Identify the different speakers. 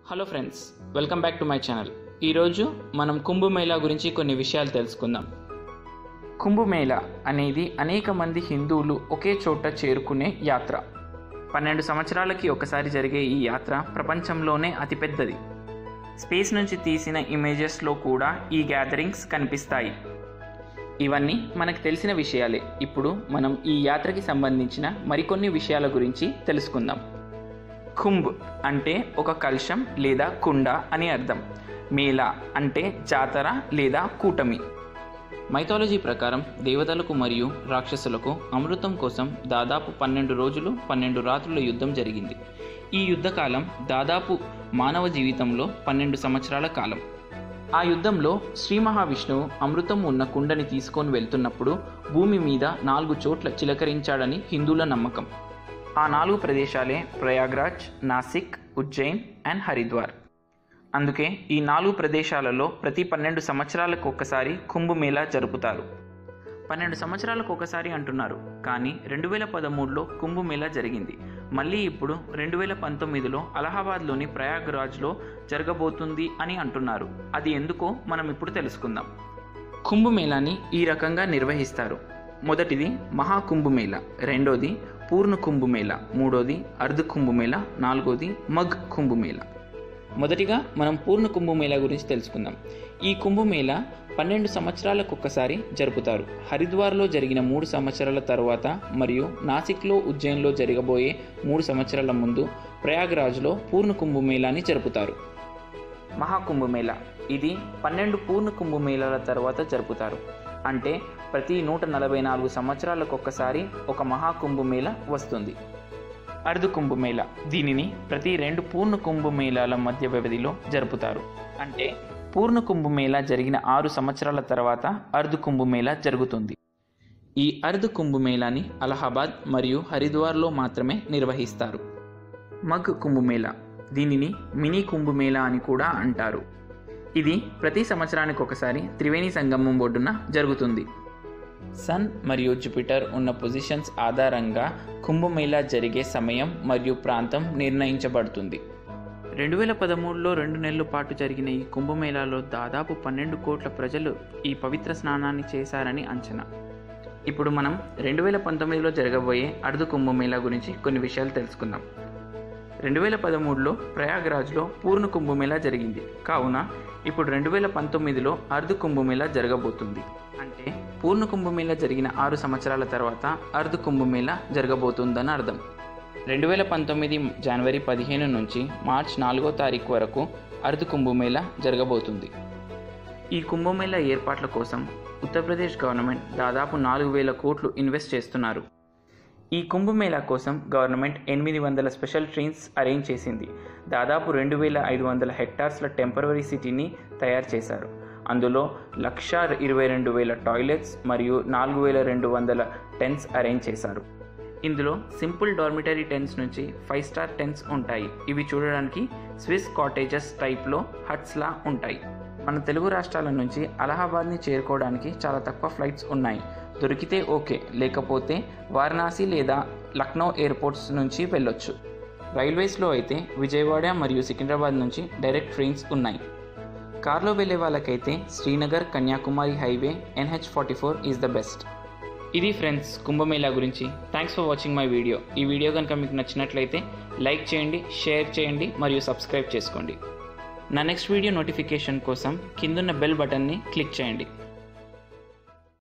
Speaker 1: hello friends welcome back to my channel ఈరోజు మనం కుంభమేళా గురించి కొన్ని విషయాలు తెలుసుకుందాం కుంభమేళా అనేది అనేక మంది హిందువులు ఒకే చోట చేరుకునే యాత్ర పన్నెండు సంవత్సరాలకి ఒకసారి జరిగే ఈ యాత్ర ప్రపంచంలోనే అతిపెద్దది స్పేస్ నుంచి తీసిన ఇమేజెస్లో కూడా ఈ గ్యాదరింగ్స్ కనిపిస్తాయి ఇవన్నీ మనకు తెలిసిన విషయాలే ఇప్పుడు మనం ఈ యాత్రకి సంబంధించిన మరికొన్ని విషయాల గురించి తెలుసుకుందాం కుంభ్ అంటే ఒక కలశం లేదా కుండ అని అర్థం మేళా అంటే జాతర లేదా కూటమి మైథాలజీ ప్రకారం దేవతలకు మరియు రాక్షసులకు అమృతం కోసం దాదాపు పన్నెండు రోజులు పన్నెండు రాత్రుల యుద్ధం జరిగింది ఈ యుద్ధకాలం దాదాపు మానవ జీవితంలో పన్నెండు సంవత్సరాల కాలం ఆ యుద్ధంలో శ్రీ మహావిష్ణువు అమృతం ఉన్న కుండని తీసుకొని వెళ్తున్నప్పుడు భూమి మీద నాలుగు చోట్ల చిలకరించాడని హిందువుల నమ్మకం ఆ నాలుగు ప్రదేశాలే ప్రయాగ్రాజ్ నాసిక్ ఉజ్జయిన్ అండ్ హరిద్వార్ అందుకే ఈ నాలుగు ప్రదేశాలలో ప్రతి పన్నెండు సంవత్సరాలకు ఒక్కసారి కుంభమేళా జరుపుతారు పన్నెండు సంవత్సరాలకు ఒకసారి అంటున్నారు కానీ రెండు వేల పదమూడులో కుంభమేళా జరిగింది మళ్ళీ ఇప్పుడు రెండు వేల పంతొమ్మిదిలో అలహాబాద్లోని ప్రయాగ్రాజ్లో జరగబోతుంది అని అంటున్నారు అది ఎందుకో మనం ఇప్పుడు తెలుసుకుందాం కుంభమేళాని ఈ రకంగా నిర్వహిస్తారు మొదటిది మహాకుంభమేళ రెండోది పూర్ణ కుంభమేళ మూడోది అర్ధ కుంభమేళ నాలుగోది మగ్ కుంభమేళ మొదటిగా మనం పూర్ణ కుంభమేళ గురించి తెలుసుకుందాం ఈ కుంభమేళ పన్నెండు సంవత్సరాలకు ఒక్కసారి జరుపుతారు హరిద్వార్లో జరిగిన మూడు సంవత్సరాల తర్వాత మరియు నాసిక్లో ఉజ్జయిన్లో జరగబోయే మూడు సంవత్సరాల ముందు ప్రయాగ్రాజ్లో పూర్ణ కుంభమేళాని జరుపుతారు మహాకుంభమేళ ఇది పన్నెండు పూర్ణ కుంభమేళాల తర్వాత జరుపుతారు అంటే ప్రతి నూట నలభై నాలుగు సంవత్సరాలకు ఒక్కసారి ఒక మహాకుంభమేళ వస్తుంది అర్ధ కుంభమేళ దీనిని ప్రతి రెండు పూర్ణ కుంభమేళాల మధ్య వ్యవధిలో జరుపుతారు అంటే పూర్ణ కుంభమేళ జరిగిన ఆరు సంవత్సరాల తర్వాత అర్ధ కుంభమేళ జరుగుతుంది ఈ అర్ధ కుంభమేళాని అలహాబాద్ మరియు హరిద్వార్లో మాత్రమే నిర్వహిస్తారు మగ్ కుంభమేళ దీనిని మినీ కుంభమేళ అని కూడా అంటారు ఇది ప్రతి సంవత్సరానికి ఒకసారి త్రివేణి సంగమం ఒడ్డున జరుగుతుంది సన్ మరియు జూపిటర్ ఉన్న పొజిషన్స్ ఆధారంగా కుంభమేళా జరిగే సమయం మరియు ప్రాంతం నిర్ణయించబడుతుంది రెండు వేల పదమూడులో రెండు నెలల పాటు జరిగిన ఈ కుంభమేళాలో దాదాపు పన్నెండు కోట్ల ప్రజలు ఈ పవిత్ర స్నానాన్ని చేశారని అంచనా ఇప్పుడు మనం రెండు వేల పంతొమ్మిదిలో జరగబోయే అర్ధ కుంభమేళా గురించి కొన్ని విషయాలు తెలుసుకుందాం రెండు వేల పదమూడులో ప్రయాగ్రాజ్లో పూర్ణ కుంభమేళా జరిగింది కావున ఇప్పుడు రెండు వేల పంతొమ్మిదిలో అర్ధ కుంభమేళా జరగబోతుంది అంటే పూర్ణ కుంభమేళా జరిగిన ఆరు సంవత్సరాల తర్వాత అర్ధ కుంభమేళా జరగబోతుందని అర్థం రెండు వేల పంతొమ్మిది జనవరి పదిహేను నుంచి మార్చ్ నాలుగో తారీఖు వరకు అర్ధ కుంభమేళా జరగబోతుంది ఈ కుంభమేళా ఏర్పాట్ల కోసం ఉత్తరప్రదేశ్ గవర్నమెంట్ దాదాపు నాలుగు వేల కోట్లు ఇన్వెస్ట్ చేస్తున్నారు ఈ కుంభమేళా కోసం గవర్నమెంట్ ఎనిమిది వందల స్పెషల్ ట్రైన్స్ అరేంజ్ చేసింది దాదాపు రెండు వేల ఐదు వందల హెక్టార్స్ల టెంపరవరీ సిటీని తయారు చేశారు అందులో లక్ష ఇరవై రెండు వేల టాయిలెట్స్ మరియు నాలుగు వేల రెండు వందల టెన్స్ అరేంజ్ చేశారు ఇందులో సింపుల్ డార్మిటరీ టెన్స్ నుంచి ఫైవ్ స్టార్ టెన్స్ ఉంటాయి ఇవి చూడడానికి స్విస్ కాటేజెస్ టైప్లో హట్స్లా ఉంటాయి మన తెలుగు రాష్ట్రాల నుంచి అలహాబాద్ని చేరుకోవడానికి చాలా తక్కువ ఫ్లైట్స్ ఉన్నాయి దొరికితే ఓకే లేకపోతే వారణాసి లేదా లక్నో ఎయిర్పోర్ట్స్ నుంచి వెళ్ళొచ్చు రైల్వేస్లో అయితే విజయవాడ మరియు సికింద్రాబాద్ నుంచి డైరెక్ట్ ట్రైన్స్ ఉన్నాయి కార్లో వెళ్ళే వాళ్ళకైతే Srinagar Kanyakumari highway NH forty four is the best ఇది ఫ్రెండ్స్ కుంభమేళా గురించి thanks for watching my video ఈ వీడియో కనుక మీకు నచ్చినట్లయితే లైక్ చేయండి షేర్ చేయండి మరియు సబ్స్క్రైబ్ చేసుకోండి నా నెక్స్ట్ వీడియో నోటిఫికేషన్ కోసం కిందున్న బెల్ బటన్ని క్లిక్ చేయండి